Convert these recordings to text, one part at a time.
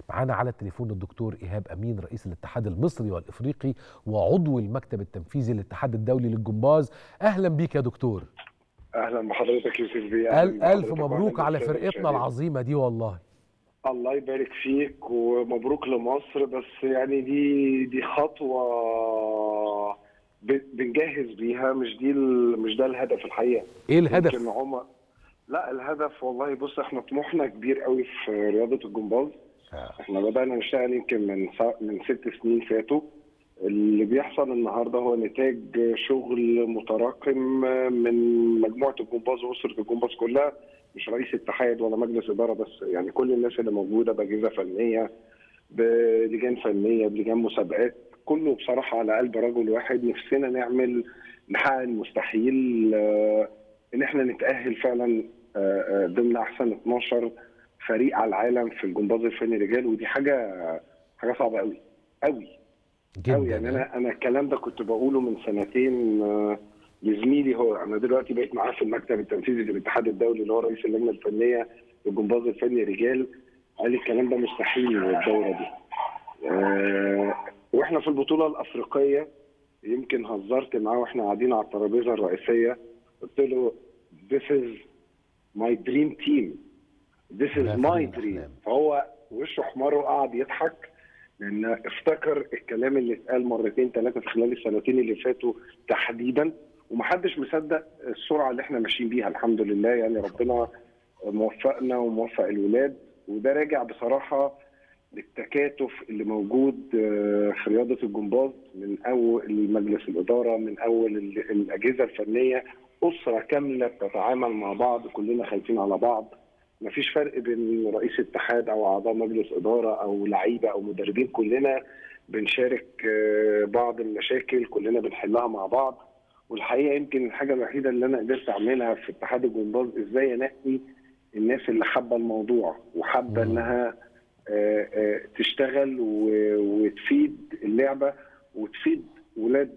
معانا على التليفون الدكتور ايهاب امين رئيس الاتحاد المصري والافريقي وعضو المكتب التنفيذي للاتحاد الدولي للجمباز اهلا بيك يا دكتور اهلا بحضرتك يوسف بيه أل الف مبروك على فرقتنا العظيمه دي والله الله يبارك فيك ومبروك لمصر بس يعني دي دي خطوه بنجهز بيها مش دي مش ده الهدف الحقيقه ايه الهدف؟ يمكن عمر لا الهدف والله بص احنا طموحنا كبير قوي في رياضه الجمباز آه. احنا بدانا نشتغل يمكن من من ست سنين فاتوا اللي بيحصل النهارده هو نتاج شغل متراكم من مجموعه الجمباز واسره الجمباز كلها مش رئيس اتحاد ولا مجلس اداره بس يعني كل الناس اللي موجوده باجهزه فنيه بلجان فنيه بلجان مسابقات كله بصراحه على قلب رجل واحد نفسنا نعمل نحقق المستحيل ان احنا نتاهل فعلا ضمن احسن 12 فريق على العالم في الجمباز الفني رجال ودي حاجه حاجه صعبه قوي قوي جدا قوي يعني انا انا الكلام ده كنت بقوله من سنتين لزميلي هو انا دلوقتي بقيت معاه في المكتب التنفيذي للاتحاد الدولي اللي هو رئيس اللجنه الفنيه للجمباز الفني رجال قال لي الكلام ده مستحيل الدوره دي أه واحنا في البطوله الافريقيه يمكن هزرت معاه واحنا قاعدين على الترابيزه الرئيسيه قلت له this is my dream team this is my dream فهو وشه احمر وقعد يضحك لان افتكر الكلام اللي اتقال مرتين ثلاثه في خلال السنتين اللي فاتوا تحديدا ومحدش مصدق السرعه اللي احنا ماشيين بيها الحمد لله يعني ربنا موفقنا وموفق الولاد وده راجع بصراحه للتكاتف اللي موجود في رياضه الجمباز من اول مجلس الاداره من اول الاجهزه الفنيه اسره كامله بتتعامل مع بعض كلنا خايفين على بعض مفيش فرق بين رئيس اتحاد او اعضاء مجلس اداره او لعيبه او مدربين كلنا بنشارك بعض المشاكل كلنا بنحلها مع بعض والحقيقه يمكن الحاجه الوحيده اللي انا قدرت اعملها في اتحاد الجمباز ازاي انقي الناس اللي حابه الموضوع وحابه انها تشتغل وتفيد اللعبه وتفيد ولاد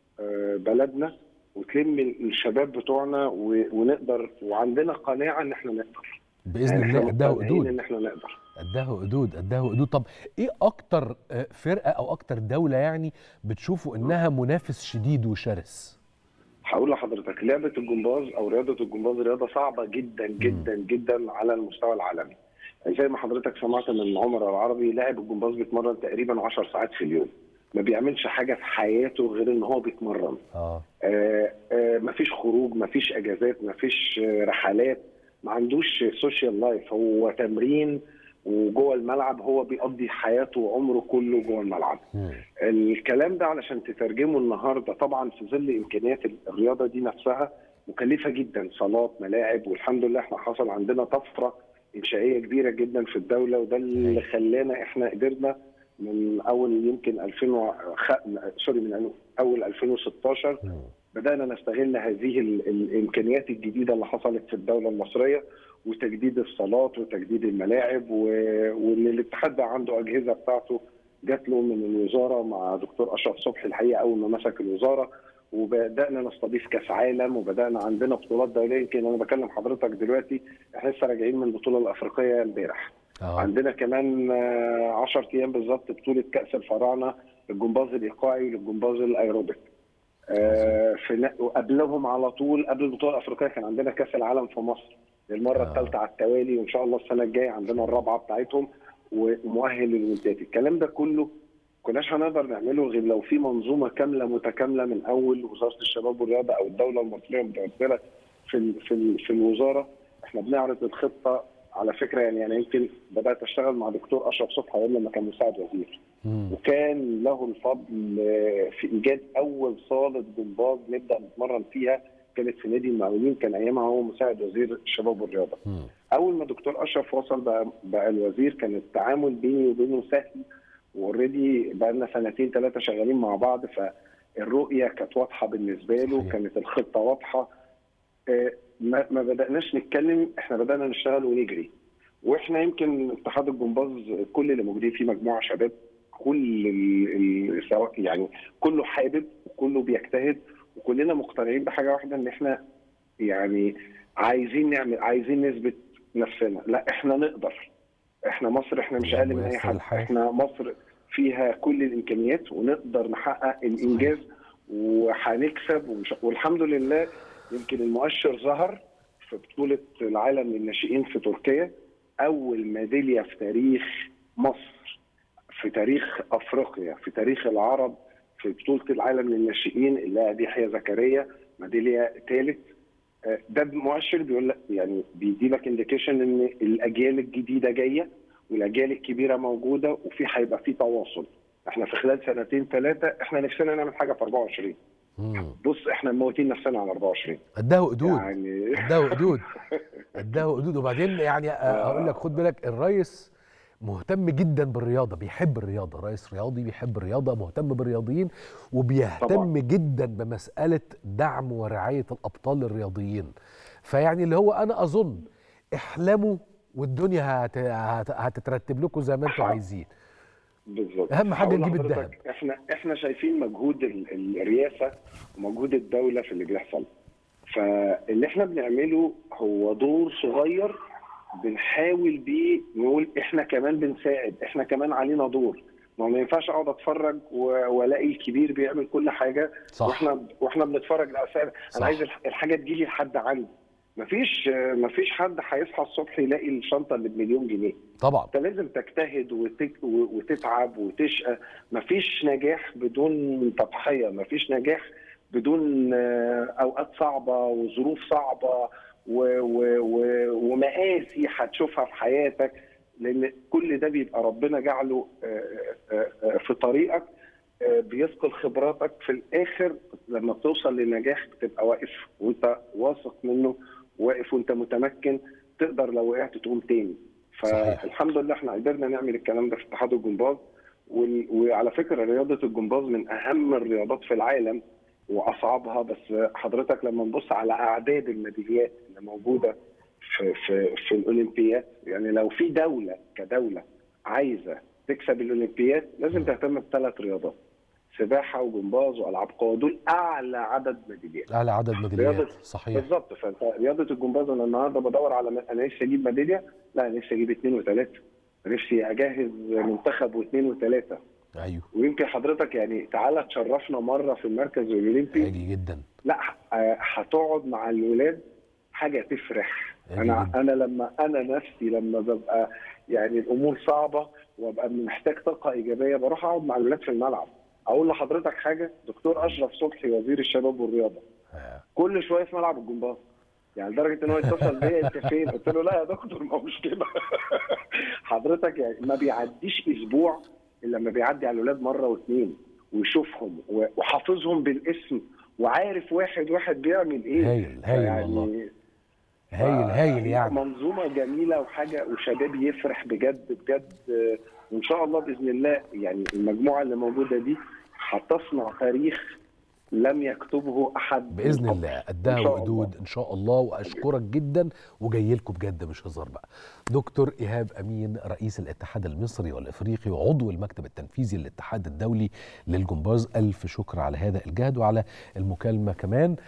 بلدنا وتلم الشباب بتوعنا ونقدر وعندنا قناعه ان احنا نقدر باذن الله قدها وقدود ان احنا نقدر قدها وقدود قدها وقدود طب ايه اكتر فرقه او اكتر دوله يعني بتشوفوا انها منافس شديد وشرس هقول لحضرتك لعبه الجمباز او رياضه الجمباز رياضه صعبه جدا جدا جدا على المستوى العالمي زي ما حضرتك سمعت من عمر العربي لاعب الجمباز بيتمرن تقريبا 10 ساعات في اليوم ما بيعملش حاجه في حياته غير ان هو بيتمرن اه, آه, آه مفيش خروج مفيش اجازات مفيش آه رحلات ما عندوش سوشيال لايف هو تمرين وجوه الملعب هو بيقضي حياته وعمره كله جوه الملعب مم. الكلام ده علشان تترجمه النهارده طبعا في ظل امكانيات الرياضه دي نفسها مكلفه جدا صالات ملاعب والحمد لله احنا حصل عندنا طفره انشائيه كبيره جدا في الدوله وده اللي خلانا احنا قدرنا من اول يمكن 2000 وخ... سوري من اول 2016 مم. بدانا نستغل هذه ال... الامكانيات الجديده اللي حصلت في الدوله المصريه وتجديد الصالات وتجديد الملاعب و... وان الاتحاد بقى عنده اجهزه بتاعته جات له من الوزاره مع دكتور اشرف صبحي الحقيقه اول ما مسك الوزاره وبدانا نستضيف كاس عالم وبدانا عندنا بطولات دوليه يمكن انا بكلم حضرتك دلوقتي احنا لسه راجعين من البطوله الافريقيه امبارح اه عندنا كمان 10 ايام بالظبط بطوله كاس الفراعنه للجمباز الايقاعي وللجمباز الايروبيك آه في قبلهم على طول قبل البطوله الافريقيه كان عندنا كاس العالم في مصر للمره آه. الثالثه على التوالي وان شاء الله السنه الجايه عندنا الرابعه بتاعتهم ومؤهل للولدات الكلام ده كله كناش هنقدر نعمله غير لو في منظومه كامله متكامله من اول وزاره الشباب والرياضه او الدوله المصريه متمثله في ال في ال في الوزاره احنا بنعرض الخطه على فكره يعني انا يمكن بدات اشتغل مع دكتور اشرف صبحي ايام لما كان مساعد وزير مم. وكان له الفضل في ايجاد اول صاله جمباز نبدا نتمرن فيها كانت في نادي المقاولين كان ايامها هو مساعد وزير الشباب والرياضه مم. اول ما دكتور اشرف وصل بقى, بقى الوزير كان التعامل بيني وبينه سهل واوريدي بقى لنا سنتين ثلاثه شغالين مع بعض فالرؤيه كانت واضحه بالنسبه له صحيح. كانت الخطه واضحه آه، ما ما بداناش نتكلم احنا بدانا نشتغل ونجري واحنا يمكن اتحاد الجمباز كل اللي موجودين فيه مجموعه شباب كل ال- ال- سواء يعني كله حابب وكله بيجتهد وكلنا مقتنعين بحاجه واحده ان احنا يعني عايزين نعمل عايزين نثبت نفسنا لا احنا نقدر احنا مصر احنا مش الله اقل من اي ييسر حد الحال. احنا مصر فيها كل الامكانيات ونقدر نحقق الانجاز وهنكسب ومش... والحمد لله يمكن المؤشر ظهر في بطوله العالم للناشئين في تركيا اول ميداليه في تاريخ مصر في تاريخ افريقيا في تاريخ العرب في بطوله العالم للناشئين اللاعب يحيى زكريا ميداليه ثالث ده مؤشر بيقول لك يعني بيدي لك انديكيشن ان الاجيال الجديده جايه والاجيال الكبيره موجوده وفي هيبقى في تواصل احنا في خلال سنتين ثلاثه احنا نفسنا نعمل حاجه في 24 مم. بص احنا موتين نفسنا على 24 قدها قدود يعني قدها قدود قدها قدود وبعدين يعني اقول لك خد بالك الرئيس مهتم جدا بالرياضه بيحب الرياضه رئيس رياضي بيحب الرياضه مهتم بالرياضيين وبيهتم طبعاً. جدا بمساله دعم ورعايه الابطال الرياضيين فيعني اللي هو انا اظن احلموا والدنيا هت... هت... هتترتب لكم زي ما انتم صح. عايزين بالظبط أهم حاجة هقول نجيب لحضرتك الذهب. احنا احنا شايفين مجهود ال- الرئاسه ومجهود الدوله في اللي بيحصل فاللي احنا بنعمله هو دور صغير بنحاول بيه نقول احنا كمان بنساعد احنا كمان علينا دور ما هو ما ينفعش اقعد اتفرج و- والاقي الكبير بيعمل كل حاجه صح واحنا واحنا بنتفرج لا أصل صح. انا عايز الح- الحاجه تجيلي لحد عندي مفيش مفيش حد هيصحى الصبح يلاقي الشنطه اللي بمليون جنيه طبعا انت لازم تجتهد وتك... وتتعب وتشقى مفيش نجاح بدون تضحيه مفيش نجاح بدون آه، اوقات صعبه وظروف صعبه و... و... و... ومآسي هتشوفها في حياتك لان كل ده بيبقى ربنا جعله آه، آه، آه، في طريقك آه، بيثقل خبراتك في الاخر لما بتوصل لنجاح بتبقى واقف وانت واثق منه واقف وانت متمكن تقدر لو وقعت تقوم تاني صحيح. فالحمد لله احنا قدرنا نعمل الكلام ده في اتحاد الجمباز وال- وعلى فكره رياضه الجمباز من اهم الرياضات في العالم واصعبها بس حضرتك لما نبص على اعداد الميداليات اللي موجوده في في في الاولمبياد يعني لو في دوله كدوله عايزه تكسب الاولمبياد لازم تهتم بثلاث رياضات سباحه وجمباز والعاب قوه دول اعلى عدد ميداليات اعلى عدد ميداليات رياضة- صحيح بالظبط فانت رياضه الجمباز انا النهارده بدور على م- انا نفسي اجيب ميداليه لا انا نفسي اجيب اثنين وثلاثه نفسي اجهز منتخب واثنين وثلاثه ايوه ويمكن حضرتك يعني تعالى تشرفنا مره في المركز الاولمبي هاجي جدا لا ه- هتقعد مع الولاد حاجه تفرح هاجي انا جدا. انا لما انا نفسي لما ببقى يعني الامور صعبه وابقى محتاج طاقه ايجابيه بروح اقعد مع الولاد في الملعب اقول لحضرتك حاجه دكتور اشرف صبحي وزير الشباب والرياضه آه. كل شويه في ملعب الجمباز يعني لدرجه ان هو اتصل بيا انت فين؟ قلت له لا يا دكتور ما هو مش كده حضرتك يعني ما بيعديش اسبوع الا لما بيعدي على الاولاد مره واثنين ويشوفهم و- وحافظهم بالاسم وعارف واحد واحد بيعمل ايه هايل هايل والله هايل هايل يعني منظومه جميله وحاجه وشباب يفرح بجد بجد آه، وان شاء الله باذن الله يعني المجموعه اللي موجوده دي هتصنع تاريخ لم يكتبه احد باذن من قبل. الله قدها إن شاء وقدود ان شاء الله واشكرك جدا وجاي لكم بجد مش هزار بقى دكتور ايهاب امين رئيس الاتحاد المصري والافريقي وعضو المكتب التنفيذي للاتحاد الدولي للجمباز الف شكر على هذا الجهد وعلى المكالمه كمان